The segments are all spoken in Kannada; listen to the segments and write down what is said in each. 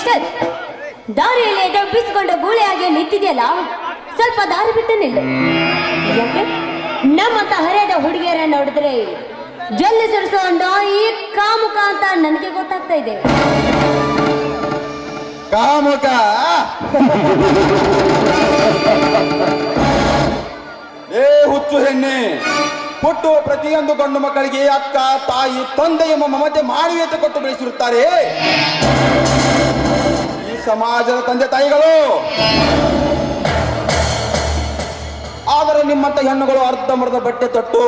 ಮಿಸ್ಟರ್ ದಾರಿಯಲ್ಲಿ ಎದುರಿಸಿಕೊಂಡು ಗೂಳಿಯಾಗಿ ನಿಂತಿದೆಯಲ್ಲ ಸ್ವಲ್ಪ ದಾರಿ ಬಿಟ್ಟು ನಿಲ್ಲು ಯಾಕೆ ನಮ್ಮಂತ ಹರಿಯದ ಹುಡುಗಿಯರ ನೋಡಿದ್ರೆ ಜಲ್ಲಿ ಸುರಿಸೋ ಈ ಕಾಮುಕ ಅಂತ ನನಗೆ ಗೊತ್ತಾಗ್ತಾ ಇದೆ ಕಾಮುಕ ಏ ಹುಚ್ಚು ಹೆಣ್ಣೆ ಹುಟ್ಟುವ ಪ್ರತಿಯೊಂದು ಗಂಡು ಮಕ್ಕಳಿಗೆ ಅಕ್ಕ ತಾಯಿ ತಂದೆ ಎಂಬ ಮಮತೆ ಮಾನವೀಯತೆ ಕೊಟ್ಟು ಬೆಳೆಸಿರುತ್ತಾರೆ ಈ ಸಮಾಜದ ತಂದೆ ತಾಯಿಗಳು ಆದರೆ ನಿಮ್ಮಂತ ಹೆಣ್ಣುಗಳು ಅರ್ಧಂಬರ್ಧ ಬಟ್ಟೆ ತೊಟ್ಟು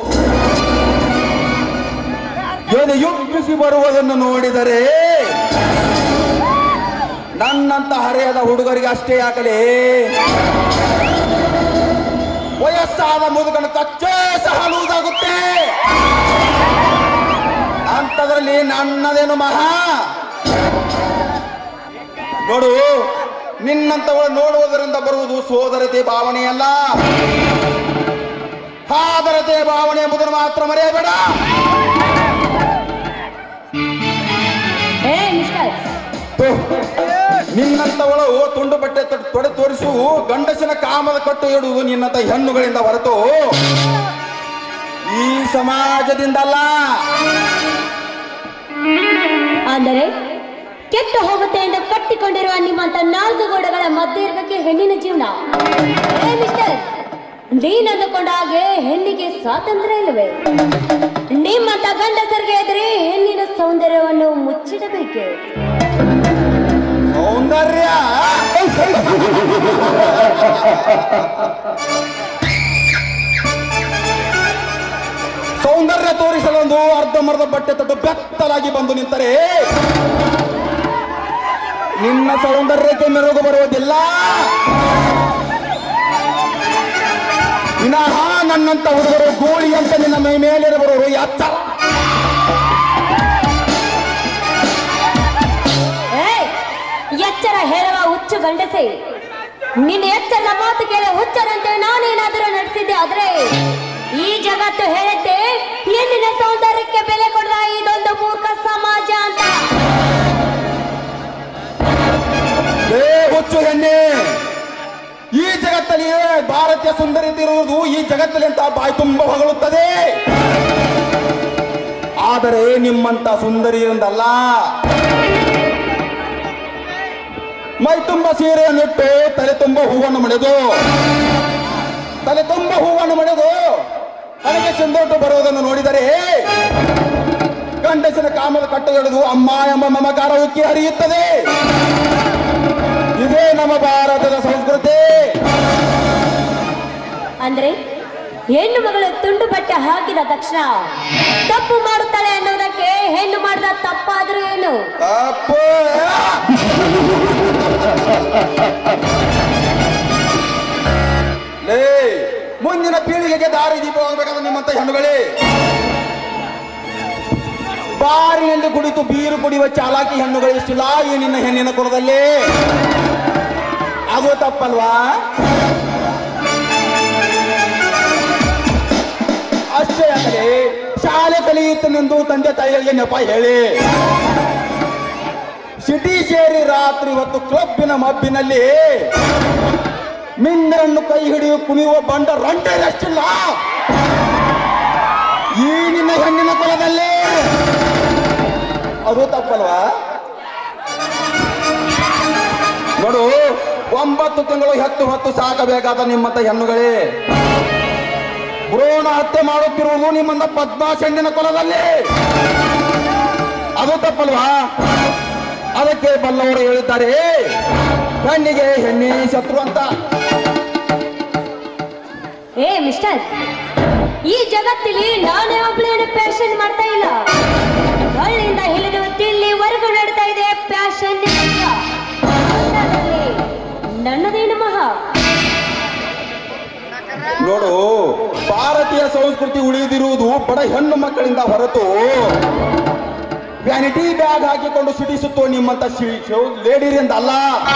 ಎದೆ ಯುಗ್ಗಿಸಿ ಬರುವುದನ್ನು ನೋಡಿದರೆ ನನ್ನಂತ ಹರೆಯದ ಹುಡುಗರಿಗೆ ಅಷ್ಟೇ ಆಗಲಿ ವಯಸ್ಸಾದ ಮುದುಗನ ಕಚ್ಚೆ ಸಹ ಲೂಸಾಗುತ್ತೆ ಅಂಥದ್ರಲ್ಲಿ ನನ್ನದೇನು ಮಹಾ ನೋಡು ನಿನ್ನಂತವಳು ನೋಡುವುದರಿಂದ ಬರುವುದು ಸೋದರತೆ ಭಾವನೆಯಲ್ಲ ಹಾದರತೆ ಭಾವನೆ ಎಂಬುದನ್ನು ಮಾತ್ರ ಮರೆಯಬೇಡ ಏ ಮಿಸ್ಟರ್ ಥು, ನಿನ್ನಂತವಳು ತುಂಡು ಬಟ್ಟೆ ತೊಡ್- ತೊಡೆ ತೋರಿಸು ಗಂಡಸಿನ ಕಾಮದ ಕಟ್ಟು ಇಡುವುದು ನಿನ್ನಂತ ಹೆಣ್ಣುಗಳಿಂದ ಹೊರತು ಈ ಸಮಾಜದಿಂದಲ್ಲ ಅಂದರೆ ಕೆಟ್ಟು ಹೋಗುತ್ತೆ ಎಂದು ಕಟ್ಟಿಕೊಂಡಿರುವ ನಿಮ್ಮಂತ ನಾಲ್ಕು ಗೋಡೆಗಳ ಮಧ್ಯೆ ಇರಬೇಕೆ ಹೆಣ್ಣಿನ ಜೀವನ ಏ ಮಿಸ್ಟರ್ ನೀನ್ ಅಂದುಕೊಂಡ ಹಾಗೆ ಹೆಣ್ಣಿಗೆ ಸ್ವಾತಂತ್ರ್ಯ ಇಲ್ಲವೇ ನಿಮ್ಮಂತ ಗಂಡಸರಿಗೆ ಎದುರಿ ಹೆಣ್ಣಿನ ಸೌಂದರ್ಯವನ್ನು ಮುಚ್ಚಿಡಬೇಕೆ ಸೌಂದರ್ಯ ಸೌಂದರ್ಯ ತೋರಿಸಲೊಂದು ಅರ್ಧಮರ್ಧ ಬಟ್ಟೆ ತೊಟ್ಟು ಬೆತ್ತಲಾಗಿ ಬಂದು ನಿಂತರೆ ನಿನ್ನ ಸೌಂದರ್ಯಕ್ಕೆ ಮೆರುಗು ಬರುವುದಿಲ್ಲ ವಿನಃ ನನ್ನಂತ ಹುಡುಗರು ಗೂಳಿ ಅಂತ ನಿನ್ನ ಮೈ ಮೇಲೆ ಬರುವರು ಎತ್ತರ ಏ ಎಚ್ಚರ ಹೇಳುವ ಹುಚ್ಚು ಗಂಡಸೆ ನಿನ್ನ ಎಚ್ಚರ ಮಾತು ಕೇಳಿ ಹುಚ್ಚರಂತೆ ನಾನೇನಾದರೂ ನಡೆಸಿದ್ದೆ ಆದ್ರೆ ಈ ಜಗತ್ತು ಹೇಳುತ್ತೆ ಹೆಣ್ಣಿನ ಸೌಂದರ್ಯಕ್ಕೆ ಬೆಲೆ ಕೊಡದ ಇದೊಂದು ಮೂರ್ಖ ಸಮಾಜ ಅಂತ ಏ ಹುಚ್ಚು ಹೆಣ್ಣೆ ಈ ಜಗತ್ತಲ್ಲಿ ಭಾರತೀಯ ಸುಂದರತೆ ಇರುವುದು ಈ ಜಗತ್ತಲ್ಲಿ ಅಂತ ಬಾಯಿ ತುಂಬ ಹೊಗಳುತ್ತದೆ ಆದರೆ ನಿಮ್ಮಂತ ಸುಂದರಿಯೊಂದಲ್ಲ ಮೈ ತುಂಬ ಸೀರೆಯನ್ನಿಟ್ಟು ತಲೆ ತುಂಬ ಹೂವನ್ನು ಮಳೆದು ತಲೆ ತುಂಬ ಹೂವನ್ನು ಮಳೆದು ನನಗೆ ಚೆಂದೋಟು ಬರುವುದನ್ನು ನೋಡಿದರೆ ಗಂಡಸಿನ ಕಾಮದ ಕಟ್ಟು ಹಿಡಿದು ಅಮ್ಮ ಎಂಬ ಮಮಕಾರ ಉಕ್ಕಿ ಹರಿಯುತ್ತದೆ ಇದೇ ನಮ್ಮ ಭಾರತದ ಸಂಸ್ಕೃತಿ ಅಂದ್ರೆ ಹೆಣ್ಣು ಮಗಳು ತುಂಡು ಬಟ್ಟೆ ಹಾಕಿದ ತಕ್ಷಣ ತಪ್ಪು ಮಾಡುತ್ತಾಳೆ ಅನ್ನೋದಕ್ಕೆ ಹೆಣ್ಣು ಮಾಡಿದ ತಪ್ಪಾದ್ರೂ ಏನು ತಪ್ಪು ಲೇ ಮುಂದಿನ ಪೀಳಿಗೆಗೆ ದಾರಿ ದೀಪವಾಗಬೇಕಾದ ನಿಮ್ಮಂತ ಹೆಣ್ಣುಗಳೇ ಬಾರಿನಲ್ಲಿ ಕುಡಿತು ಬೀರು ಕುಡಿಯುವ ಚಾಲಾಕಿ ಹೆಣ್ಣುಗಳು ಎಷ್ಟಿಲ್ಲ ಈ ನಿನ್ನ ಹೆಣ್ಣಿನ ಕುಲದಲ್ಲಿ ಅದು ತಪ್ಪಲ್ವಾ ಅಷ್ಟೇ ಆಗಲಿ ಶಾಲೆ ಕಲಿಯುತ್ತನೆಂದು ತಂದೆ ತಾಯಿಗಳಿಗೆ ನೆಪ ಹೇಳಿ ಸಿಟಿ ಸೇರಿ ರಾತ್ರಿ ಹೊತ್ತು ಕ್ಲಬ್ಬಿನ ಮಬ್ಬಿನಲ್ಲಿ ಮಿಂದರನ್ನು ಕೈ ಹಿಡಿಯು ಕುಣಿಯುವ ಬಂಡ ರಂಟೆರಷ್ಟಿಲ್ಲ ಈ ನಿನ್ನ ಹೆಣ್ಣಿನ ಕುಲದಲ್ಲಿ ಅದು ತಪ್ಪಲ್ವಾ ನೋಡು ಒಂಬತ್ತು ತಿಂಗಳು ಹೆತ್ತು ಹೊತ್ತು ಸಾಕಬೇಕಾದ ನಿಮ್ಮಂತ ಹೆಣ್ಣುಗಳೇ ಭ್ರೂಣ ಹತ್ಯೆ ಮಾಡುತ್ತಿರುವುದು ನಿಮ್ಮಂತ ಪದ್ಮಾಸ್ ಹೆಣ್ಣಿನ ಕುಲದಲ್ಲಿ ಅದು ತಪ್ಪಲ್ವಾ ಅದಕ್ಕೆ ಬಲ್ಲವರು ಹೇಳಿದ್ದಾರೆ ಹೆಣ್ಣಿಗೆ ಹೆಣ್ಣೆ ಶತ್ರು ಅಂತ ಏ ಮಿಸ್ಟರ್ ಈ ಜಗತ್ತಿಲಿ ನಾನೇ ಒಬ್ಳೇನು ಪ್ಯಾಷನ್ ಮಾಡ್ತಾ ಇಲ್ಲ ಹಳ್ಳಿಯಿಂದ ಹಿಡಿದು ತಿಲ್ಲಿವರೆಗೂ ನಡೀತಾ ಇದೆ ಪ್ಯಾಷನ್ ನನ್ನದೇನು ಮಹಾ ನೋಡು ಭಾರತೀಯ ಸಂಸ್ಕೃತಿ ಉಳಿದಿರುವುದು ಬಡ ಹೆಣ್ಣು ಮಕ್ಕಳಿಂದ ಹೊರತು ವ್ಯಾನಿಟಿ ಬ್ಯಾಗ್ ಹಾಕಿಕೊಂಡು ಸಿಡಿಸುತ್ತೋ ನಿಮ್ಮಂತ ಲೇಡಿರಿಂದ ಅಲ್ಲ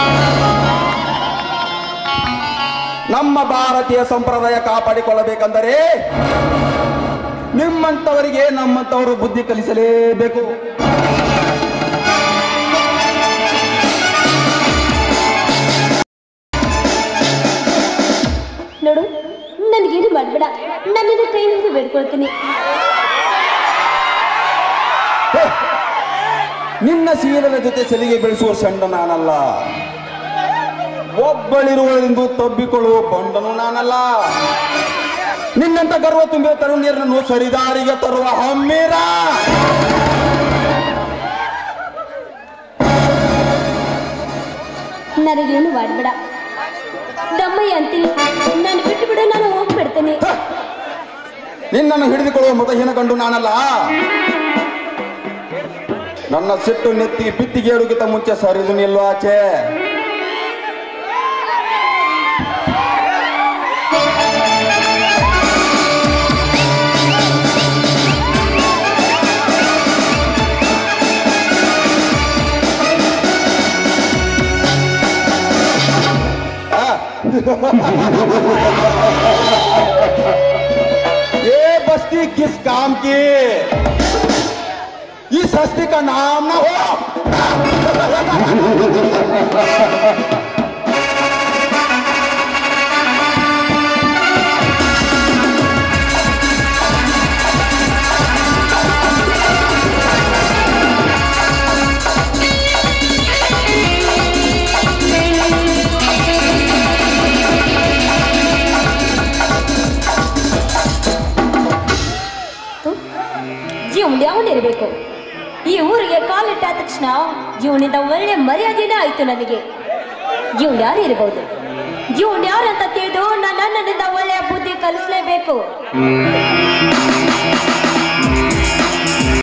ನಮ್ಮ ಭಾರತೀಯ ಸಂಪ್ರದಾಯ ಕಾಪಾಡಿಕೊಳ್ಳಬೇಕೆಂದರೆ ನಿಮ್ಮಂತವರಿಗೆ ನಮ್ಮಂತವರು ಬುದ್ಧಿ ಕಲಿಸಲೇಬೇಕು ನೋಡು ನನಗೇನು ಮಾಡಬೇಡ ನನ್ನನ್ನು ಕೈ ಹಿಡಿದು ಬೇಡ್ಕೊಳ್ತೀನಿ ಹೇ, ನಿನ್ನ ಶೀಲದ ಜೊತೆ ಸಲಿಗೆ ಬೆಳೆಸುವ ಷಂಡ ನಾನಲ್ಲ ಒಬ್ಬಳಿರುವುದೆಂದು ತಬ್ಬಿಕೊಳ್ಳುವ ಬಂಡನು ನಾನಲ್ಲ ನಿನ್ನಂತ ಗರ್ವ ತುಂಬಿದ ತರುಣಿಯರನ್ನು ಸರಿದಾರಿಗೆ ತರುವ ಹಮ್ಮಿರ ನನಗೇನು ಮಾಡಬೇಡ ದಮ್ಮಯ್ಯ ಅಂತೀನಿ ನಾನು ಬಿಟ್ಟು ಬಿಡು ನಾನು ಹೋಗ್ಬಿಡ್ತೇನೆ ಹ! ನಿನ್ನನ್ನು ಹಿಡಿದುಕೊಳ್ಳುವ ಮತಹೀನ ಕಂಡು ನಾನಲ್ಲ ನನ್ನ ಸಿಟ್ಟು ನೆತ್ತಿ ಬಿತ್ತಿಗೇಡುಗಿಂತ ಮುಂಚೆ ಸರಿದು ನಿಲ್ಲೋ ಆಚೆ ಆ? ये बस्ती किस काम की इस हस्ती का नाम ना हो ಜೀವನ ಯಾವನಿರ್ಬೇಕು ಈ ಊರಿಗೆ ಕಾಲಿಟ್ಟ ತಕ್ಷಣ ಜೀವನಿಂದ ಒಳ್ಳೆ ಮರ್ಯಾದೆನೇ ಆಯ್ತು ನನಗೆ ಜೀವನ ಯಾರು ಇರಬಹುದು ಜೀವನ ಯಾರು ಅಂತ ತಿಳಿದು ನಾನು ನನ್ನಿಂದ ಒಳ್ಳೆಯ ಬುದ್ಧಿ ಕಲಿಸ್ಲೇಬೇಕು